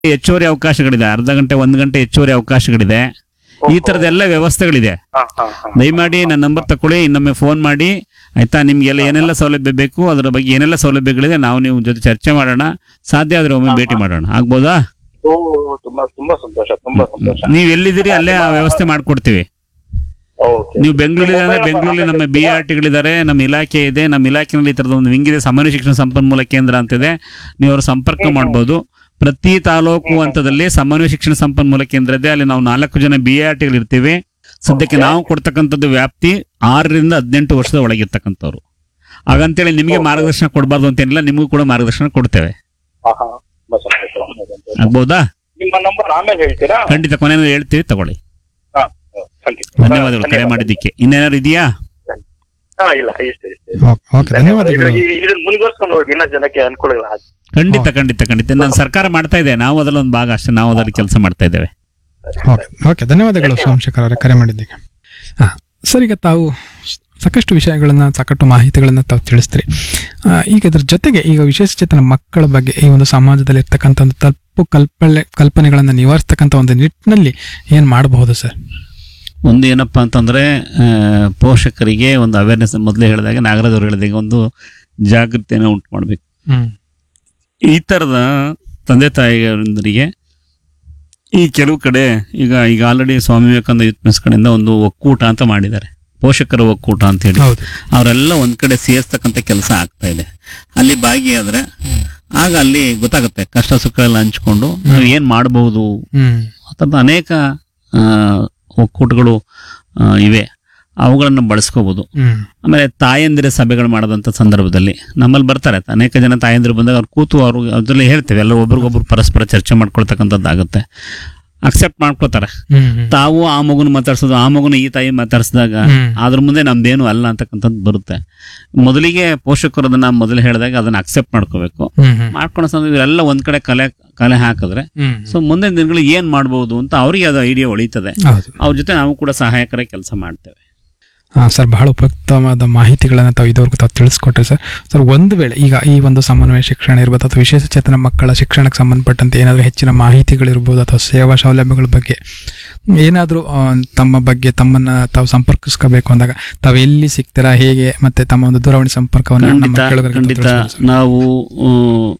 ಹೆಚ್ಚುವರಿ ಅವಕಾಶಗಳಿದೆ ಅರ್ಧ ಗಂಟೆ ಒಂದು ಗಂಟೆ ಹೆಚ್ಚುವರಿ ಅವಕಾಶಗಳಿದೆ ಈ ತರದೆಲ್ಲ ವ್ಯವಸ್ಥೆಗಳಿದೆ ಹಾ ಹಾ ಹಾ ದಯಮಾಡಿ ನನ್ನ ನಂಬರ್ ತಕೊಳ್ಳಿ ಇನ್ನೊಮ್ಮೆ ಫೋನ್ ಮಾಡಿ ಆಯ್ತಾ ನಿಮ್ಗೆಲ್ಲ ಏನೆಲ್ಲ ಸೌಲಭ್ಯ ಬೇಕು ಅದರ ಬಗ್ಗೆ ಏನೆಲ್ಲ ಸೌಲಭ್ಯಗಳಿದೆ ನಾವು ನೀವು ಜೊತೆ ಚರ್ಚೆ ಮಾಡೋಣ ಸಾಧ್ಯ ಆದ್ರೆ ಒಮ್ಮೆ ಭೇಟಿ ಮಾಡೋಣ ಆಗ್ಬೋದಾ ಓ ತುಂಬಾ ತುಂಬಾ ಸಂತೋಷ ತುಂಬಾ ಸಂತೋಷ ನೀವು ಎಲ್ಲಿದ್ದೀರಿ ಅಲ್ಲೇ ಆ ವ್ಯವಸ್ಥೆ ಮಾಡ್ಕೊಡ್ತೀವಿ ಓಕೆ ನೀವು ಬೆಂಗಳೂರಲ್ಲಿ ಅಂದ್ರೆ ಬೆಂಗಳೂರಲ್ಲಿ ನಮ್ಮ ಬಿ ಆರ್ ಟಿಗಳಿದ್ದಾರೆ ನಮ್ಮ ಇಲಾಖೆ ಇದೆ ನಮ್ಮ ಇಲಾಖೆನಲ್ಲಿ ಈ ಥರದ ಒಂದು ವಿಂಗ್ ಇದೆ ಸಾಮಾನ್ಯ ಶಿಕ್ಷಣ ಸಂಪನ್ಮೂಲ ಕೇಂದ್ರ ಅಂತಿದೆ ನೀವು ಅವ್ರ ಸಂಪರ್ಕ ಮಾಡ್ಬೋದು ಪ್ರತಿ ತಾಲೂಕು ಹಂತದಲ್ಲಿ ಸಾಮಾನ್ಯ ಶಿಕ್ಷಣ ಸಂಪನ್ಮೂಲ ಕೇಂದ್ರ ಇದೆ ಅಲ್ಲಿ ನಾವು ನಾಲ್ಕು ಜನ ಬಿ ಆರ್ ಟಿಗಳು ಇರ್ತೀವಿ ಸದ್ಯಕ್ಕೆ ನಾವು ಕೊಡ್ತಕ್ಕಂಥದ್ದು ವ್ಯಾಪ್ತಿ ಆರರಿಂದ ಹದಿನೆಂಟು ವರ್ಷದ ಒಳಗಿರ್ತಕ್ಕಂಥವ್ರು ಹಾಗಂತೇಳಿ ನಿಮಗೆ ಮಾರ್ಗದರ್ಶನ ಕೊಡಬಾರ್ದು ಅಂತೇನಿಲ್ಲ ನಿಮಗೂ ಕೂಡ ಮಾರ್ಗದರ್ಶನ ಕೊಡ್ತೇವೆ ಹಾ ಹಾ ತುಂಬಾ ಸಂತೋಷ ತುಂಬಾ ಸಂತೋಷ. ಆಗ್ಬೋದಾ ನಿಮ್ಮ ನಂಬರ್ ಆಮೇಲೆ ಹೇಳ್ತೀರಾ ಖಂಡಿತ ಕೊನೆಯಲ್ಲಿ ಹೇಳ್ತೀವಿ ತಗೊಳ್ಳಿ ಹಾ ಹಾ, ಖಂಡಿತ ಧನ್ಯವಾದಗಳು ಕರೆ ಮಾಡಿದ್ದಕ್ಕೆ ಇನ್ನೇನಾದ್ರು ಇದೆಯಾ ಹಾ ಇಲ್ಲ ಇಷ್ಟ ಇಷ್ಟ ಓಕೆ ಓಕೆ ಧನ್ಯವಾದಗಳು ಇದನ್ನ ಮುಂದುವರ್ಸ್ಕೊಂಡು ಹೋಗಿ ಇನ್ನ ಜನಕ್ಕೆ ಅನುಕೂಲ ಆಗಿ ಖಂಡಿತ ಖಂಡಿತ ಖಂಡಿತ ನಾನು ಸರ್ಕಾರ ಮಾಡ್ತಾ ಇದೆ ನಾವು ಅದರಲ್ಲಿ ಒಂದು ಭಾಗ ಅಷ್ಟೇ ನಾವು ಅದರಲ್ಲಿ ಕೆಲಸ ಮಾಡ್ತಾ ಇದ್ದೇವೆ ಓಕೆ ಓಕೆ ಧನ್ಯವಾದಗಳು ಸೋಮಶೇಖರ್ ಅವರೇ ಕರೆ ಮಾಡಿದ್ದಕ್ಕೆ ಹಾ ಸರ್ ಈಗ ತಾವು ಸಾಕಷ್ಟು ವಿಷಯಗಳನ್ನ ಸಾಕಷ್ಟು ಮಾಹಿತಿಗಳನ್ನ ತಾವು ತಿಳಿಸ್ತೀರಿ ಆ, ಈಗ ಇದ್ರ ಜೊತೆಗೆ ಈಗ ವಿಶೇಷಚೇತನ ಮಕ್ಕಳ ಬಗ್ಗೆ ಈ ಒಂದು ಸಮಾಜದಲ್ಲಿ ಇರ್ತಕ್ಕಂಥ ಒಂದು ತಪ್ಪು ಕಲ್ಪನೆ ಕಲ್ಪನೆಗಳನ್ನ ನಿವಾರಿಸ್ತಕ್ಕಂಥ ಒಂದು ನಿಟ್ಟಿನಲ್ಲಿ ಏನ್ ಮಾಡಬಹುದು ಸರ್ ಒಂದು ಏನಪ್ಪಾ ಅಂತಂದ್ರೆ ಆ, ಪೋಷಕರಿಗೆ ಒಂದು ಅವೇರ್ನೆಸ್ ಮೊದಲೇ ಹೇಳಿದಾಗ ನಾಗರಾಜ್ ಅವರು ಹೇಳಿದಾಗ ಒಂದು ಜಾಗೃತಿಯನ್ನು ಉಂಟು ಮಾಡಬೇಕು ಹ್ಮ್ ಈ ಥರದ ತಂದೆ ತಾಯಿಯರಿಗೆ ಈ ಕೆಲವು ಕಡೆ ಈಗ ಈಗ ಆಲ್ರೆಡಿ ಸ್ವಾಮಿ ವಿವೇಕಾನಂದ ಯೂತ್ ಮಿಸ್ ಕಡೆಯಿಂದ ಒಂದು ಒಕ್ಕೂಟ ಅಂತ ಮಾಡಿದ್ದಾರೆ ಪೋಷಕರ ಒಕ್ಕೂಟ ಅಂತ ಹೇಳಿ ಹೌದು ಅವರೆಲ್ಲ ಒಂದ್ ಕಡೆ ಸೇರಿಸ್ತಕ್ಕಂಥ ಕೆಲಸ ಆಗ್ತಾ ಇದೆ ಅಲ್ಲಿ ಭಾಗಿಯಾದ್ರೆ ಆಗ ಅಲ್ಲಿ ಗೊತ್ತಾಗುತ್ತೆ ಕಷ್ಟ ಸುಖ ಎಲ್ಲ ಹಂಚ್ಕೊಂಡು ನಾವು ಏನ್ ಮಾಡಬಹುದು ಹ್ಮ್ ಅಂತ ಅನೇಕ ಆ, ಒಕ್ಕೂಟಗಳು ಆ, ಇವೆ ಅವುಗಳನ್ನು ಬಳಸ್ಕೋಬಹುದು ಹ್ಮ್ ಆಮೇಲೆ ತಾಯಂದಿರ ಸಭೆಗಳು ಮಾಡೋದಂಥ ಸಂದರ್ಭದಲ್ಲಿ ನಮ್ಮಲ್ಲಿ ಬರ್ತಾರೆ ಅನೇಕ ಜನ ತಾಯಂದಿರು ಬಂದಾಗ ಅವ್ರು ಕೂತು ಅವರು ಅದ್ರಲ್ಲಿ ಹೇಳ್ತೇವೆ ಎಲ್ಲ ಒಬ್ರಿಗೊಬ್ರು ಪರಸ್ಪರ ಚರ್ಚೆ ಮಾಡ್ಕೊಳ್ತಕ್ಕಂಥದ್ದಾಗುತ್ತೆ ಅಕ್ಸೆಪ್ಟ್ ಮಾಡ್ಕೋತಾರೆ ಹ್ಮ್ ಹ್ಮ್ ತಾವು ಆ ಮಗುನ ಮಾತಾಡ್ಸೋದು ಆ ಮಗುನ ಈ ತಾಯಿ ಮಾತಾಡ್ಸಿದಾಗ ಹ್ಮ್. ಅದ್ರ ಮುಂದೆ ನಮ್ದೇನು ಅಲ್ಲ ಅಂತಕ್ಕಂಥದ್ದು ಬರುತ್ತೆ ಮೊದಲಿಗೆ ಪೋಷಕರು ಅದನ್ನ ಮೊದಲು ಹೇಳಿದಾಗ ಅದನ್ನ ಅಕ್ಸೆಪ್ಟ್ ಮಾಡ್ಕೋಬೇಕು ಹ್ಮ್ ಹ್ಮ್ ಮಾಡ್ಕೊಳೋ ಸಂದರ್ಭ ಇವರೆಲ್ಲ ಒಂದ್ ಕಡೆ ಕಲೆ ಕಲೆ ಹಾಕಿದ್ರೆ ಹ್ಮ್ ಸೊ ಮುಂದಿನ ದಿನಗಳು ಏನ್ ಮಾಡ್ಬೋದು ಅಂತ ಅವ್ರಿಗೆ ಅದು ಐಡಿಯಾ ಹೊಳಿತದೆ ಹೌದು ಅವ್ರ ಜೊತೆ ನಾವು ಕೂಡ ಸಹಾಯಕರ ಕೆಲಸ ಮಾಡ್ತೇವೆ ಹಾ ಸರ್ ಬಹಳ ಉಪಯುಕ್ತವಾದ ಮಾಹಿತಿಗಳನ್ನು ತಾವು ಇದುವರೆಗೂ ತಾವು ತಿಳಿಸ್ಕೊಟ್ರಿ ಸರ್ ಸರ್ ಒಂದು ವೇಳೆ ಈಗ ಈ ಒಂದು ಸಮನ್ವಯ ಶಿಕ್ಷಣ ಇರ್ಬೋದು ಅಥವಾ ವಿಶೇಷ ಚೇತನ ಮಕ್ಕಳ ಶಿಕ್ಷಣಕ್ಕೆ ಸಂಬಂಧಪಟ್ಟಂತೆ ಏನಾದರೂ ಹೆಚ್ಚಿನ ಮಾಹಿತಿಗಳಿರ್ಬೋದು ಅಥವಾ ಸೇವಾ ಸೌಲಭ್ಯಗಳ ಬಗ್ಗೆ ಏನಾದರೂ ತಮ್ಮ ಬಗ್ಗೆ ತಮ್ಮನ್ನ ತಾವು ಸಂಪರ್ಕಿಸ್ಕೋಬೇಕು ಅಂದಾಗ ತಾವು ಎಲ್ಲಿ ಸಿಗ್ತೀರಾ ಹೇಗೆ ಮತ್ತೆ ತಮ್ಮ ಒಂದು ದೂರವಾಣಿ ಸಂಪರ್ಕವನ್ನು ನಮ್ಮ ಖಂಡಿತ ಕೇಳುಗರಿಗೆ ತಾವು ಖಂಡಿತ ತಿಳಿಸ್ಬೋದು ಸರ್. ನಾವು ಆ,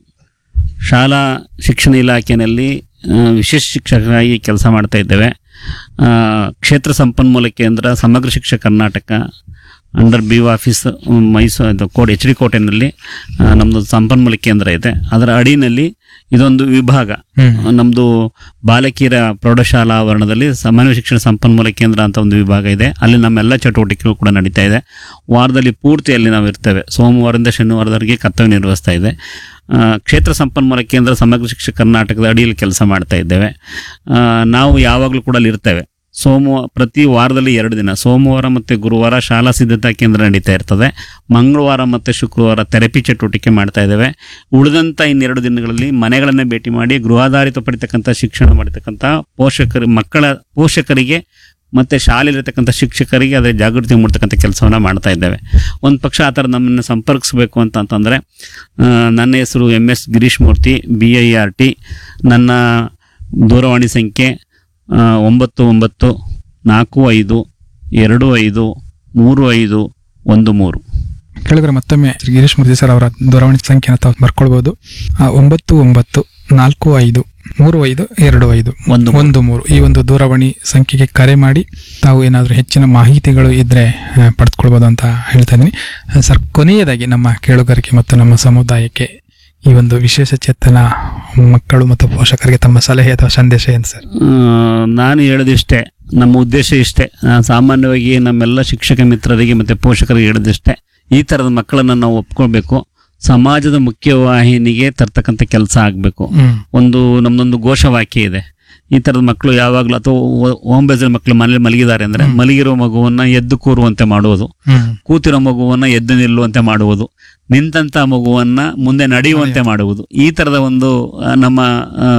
ಶಾಲಾ ಶಿಕ್ಷಣ ಇಲಾಖೆಯಲ್ಲಿ ಆ, ವಿಶೇಷ ಶಿಕ್ಷಕರಾಗಿ ಕೆಲಸ ಮಾಡ್ತಾ ಇದ್ದೇವೆ ಆ, ಕ್ಷೇತ್ರ ಸಂಪನ್ಮೂಲ ಕೇಂದ್ರ ಸಮಗ್ರ ಶಿಕ್ಷಣ Karnataka under B office Mysuru Kote H D ಕೋಟೆನಲ್ಲಿ ಆ, ನಮ್ದು ಸಂಪನ್ಮೂಲ ಕೇಂದ್ರ ಇದೆ ಅದರ ಅಡಿನಲ್ಲಿ ಇದೊಂದು ವಿಭಾಗ ಹ್ಮ್. ನಮ್ದು ಬಾಲಕಿಯರ ಪ್ರೌಢಶಾಲಾ ಆವರಣದಲ್ಲಿ ಸಾಮಾನ್ಯ ಶಿಕ್ಷಣ ಸಂಪನ್ಮೂಲ ಕೇಂದ್ರ ಅಂತ ಒಂದು ವಿಭಾಗ ಇದೆ ಅಲ್ಲಿ ನಮ್ಮೆಲ್ಲ ಚಟುವಟಿಕೆಗಳು ಕೂಡ ನಡೀತಾ ಇದೆ ವಾರದಲ್ಲಿ ಪೂರ್ತಿ ಅಲ್ಲಿ ನಾವು ಇರ್ತೇವೆ ಸೋಮವಾರದಿಂದ ಶನಿವಾರದವರೆಗೆ ಕರ್ತವ್ಯ ನಿರ್ವಹಿಸ್ತಾ ಇದೆ ಆ, ಕ್ಷೇತ್ರ ಸಂಪನ್ಮೂಲ ಕೇಂದ್ರ ಸಮಗ್ರ ಶಿಕ್ಷಣ ಕರ್ನಾಟಕದ ಅಡಿಯಲ್ಲಿ ಕೆಲಸ ಮಾಡ್ತಾ ಇದ್ದೇವೆ ಆ, ನಾವು ಯಾವಾಗಲೂ ಕೂಡ ಅಲ್ಲಿ ಇರ್ತೇವೆ ಸೋಮವಾರ ಪ್ರತಿ ವಾರದಲ್ಲಿ ಎರಡು ದಿನ ಸೋಮವಾರ ಮತ್ತು ಗುರುವಾರ ಶಾಲಾ ಸಿದ್ಧತಾ ಕೇಂದ್ರ ನಡೀತಾ ಇರ್ತದೆ ಮಂಗಳವಾರ ಮತ್ತು ಶುಕ್ರವಾರ ಥೆರಪಿ ಚಟುವಟಿಕೆ ಮಾಡ್ತಾ ಇದ್ದೇವೆ ಉಳಿದಂಥ ಇನ್ನೆರಡು ದಿನಗಳಲ್ಲಿ ಮನೆಗಳನ್ನೇ ಭೇಟಿ ಮಾಡಿ ಗೃಹಾಧಾರಿತ ಪಡಿತಕ್ಕಂಥ ಶಿಕ್ಷಣ ಮಾಡತಕ್ಕಂಥ ಪೋಷಕರು ಮಕ್ಕಳ ಪೋಷಕರಿಗೆ ಮತ್ತು ಶಾಲೆಯಲ್ಲಿರ್ತಕ್ಕಂಥ ಶಿಕ್ಷಕರಿಗೆ ಅದರ ಜಾಗೃತಿ ಮೂಡ್ತಕ್ಕಂಥ ಕೆಲಸವನ್ನು ಮಾಡ್ತಾ ಇದ್ದೇವೆ ಒಂದು ಪಕ್ಷ ಆ ಥರ ನಮ್ಮನ್ನು ಸಂಪರ್ಕಿಸಬೇಕು ಅಂತ ಅಂತಂದರೆ ಆ, ನನ್ನ ಹೆಸರು M S Girish Murthy B I R T ನನ್ನ ದೂರವಾಣಿ ಸಂಖ್ಯೆ ಆ, ಒಂಬತ್ತು ಒಂಬತ್ತು ನಾಲ್ಕು ಐದು ಎರಡು ಐದು ಮೂರು ಐದು ಒಂದು ಮೂರು ಕೇಳಿದ್ರೆ ಮತ್ತೊಮ್ಮೆ ಶ್ರೀ ಗಿರೀಶ್ ಮೂರ್ತಿ ಸರ್ ಅವರ ದೂರವಾಣಿ ಸಂಖ್ಯೆನ ತಾವು ಬರ್ಕೊಳ್ಬಹುದು ಆ, ಒಂಬತ್ತು ಒಂಬತ್ತು ನಾಲ್ಕು ಐದು ಮೂರು ಐದು ಎರಡು ಐದು ಒಂದು ಮೂರು. ಒಂದು ಮೂರು ಈ ಒಂದು ದೂರವಾಣಿ ಸಂಖ್ಯೆಗೆ ಕರೆ ಮಾಡಿ ತಾವು ಏನಾದರೂ ಹೆಚ್ಚಿನ ಮಾಹಿತಿಗಳು ಇದ್ರೆ ಆ, ಪಡೆದುಕೊಳ್ಬೋದು ಅಂತ ಹೇಳ್ತಾ ಇದ್ದೀನಿ ಆ, ಸರ್ ಕೊನೆಯದಾಗಿ ನಮ್ಮ ಕೇಳುಗರಿಗೆ ಮತ್ತು ನಮ್ಮ ಸಮುದಾಯಕ್ಕೆ ಈ ಒಂದು ವಿಶೇಷ ಚೇತನ ಮಕ್ಕಳು ಮತ್ತು ಪೋಷಕರಿಗೆ ತಮ್ಮ ಸಲಹೆ ಅಥವಾ ಸಂದೇಶ ಏನು ಸರ್ ಆ, ನಾನು ಹೇಳೋದಿಷ್ಟೇ ನಮ್ಮ ಉದ್ದೇಶ ಇಷ್ಟೇ ಆ, ಸಾಮಾನ್ಯವಾಗಿ ನಮ್ಮೆಲ್ಲ ಶಿಕ್ಷಕ ಮಿತ್ರರಿಗೆ ಮತ್ತು ಪೋಷಕರಿಗೆ ಹೇಳೋದಿಷ್ಟೇ ಈ ಥರದ ಮಕ್ಕಳನ್ನು ನಾವು ಒಪ್ಕೊಳ್ಬೇಕು ಸಮಾಜದ ಮುಖ್ಯವಾಹಿನಿಗೆ ತರ್ತಕ್ಕಂಥ ಕೆಲಸ ಆಗಬೇಕು ಹ್ಮ್ ಒಂದು ನಮ್ದೊಂದು ಘೋಷವಾಕ್ಯ ಇದೆ ಈ ಥರದ ಮಕ್ಕಳು ಯಾವಾಗಲೂ ಅಥವಾ ಹೋಮ್ ಬೇಸ್ಡ್ ಮಕ್ಕಳು ಮನೇಲಿ ಮಲಗಿದ್ದಾರೆ ಅಂದರೆ ಮಲಗಿರೋ ಮಗುವನ್ನ ಎದ್ದು ಕೂರುವಂತೆ ಮಾಡುವುದು ಹ್ಮ್ ಕೂತಿರೋ ಮಗುವನ್ನ ಎದ್ದು ನಿಲ್ಲುವಂತೆ ಮಾಡುವುದು ನಿಂತಹ ಮಗುವನ್ನ ಮುಂದೆ ನಡೆಯುವಂತೆ ಮಾಡುವುದು ಈ ತರದ ಒಂದು ಆ, ನಮ್ಮ ಆ,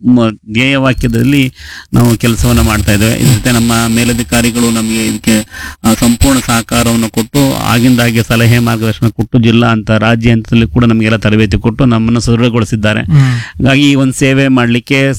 ಮ- ಧ್ಯೇಯ ವಾಕ್ಯದಲ್ಲಿ ನಾವು ಕೆಲಸವನ್ನು ಮಾಡ್ತಾ ಇದ್ದೇವೆ ಇದ್ರ ಜೊತೆ ನಮ್ಮ ಮೇಲಧಿಕಾರಿಗಳು ನಮಗೆ ಇದಕ್ಕೆ ಆ, ಸಂಪೂರ್ಣ ಸಹಕಾರವನ್ನು ಕೊಟ್ಟು ಆಗಿಂದಾಗೆ ಸಲಹೆ ಮಾರ್ಗದರ್ಶನ ಕೊಟ್ಟು ಜಿಲ್ಲಾ ಅಂತ ರಾಜ್ಯ ಹಂತದಲ್ಲಿ ಕೂಡ ನಮಗೆಲ್ಲ ತರಬೇತಿ ಕೊಟ್ಟು ನಮ್ಮನ್ನು ಸದೃಢಗೊಳಿಸಿದ್ದಾರೆ ಹ್ಮ್ ಹಾಗಾಗಿ ಈ ಒಂದು ಸೇವೆ ಮಾಡಲಿಕ್ಕೆ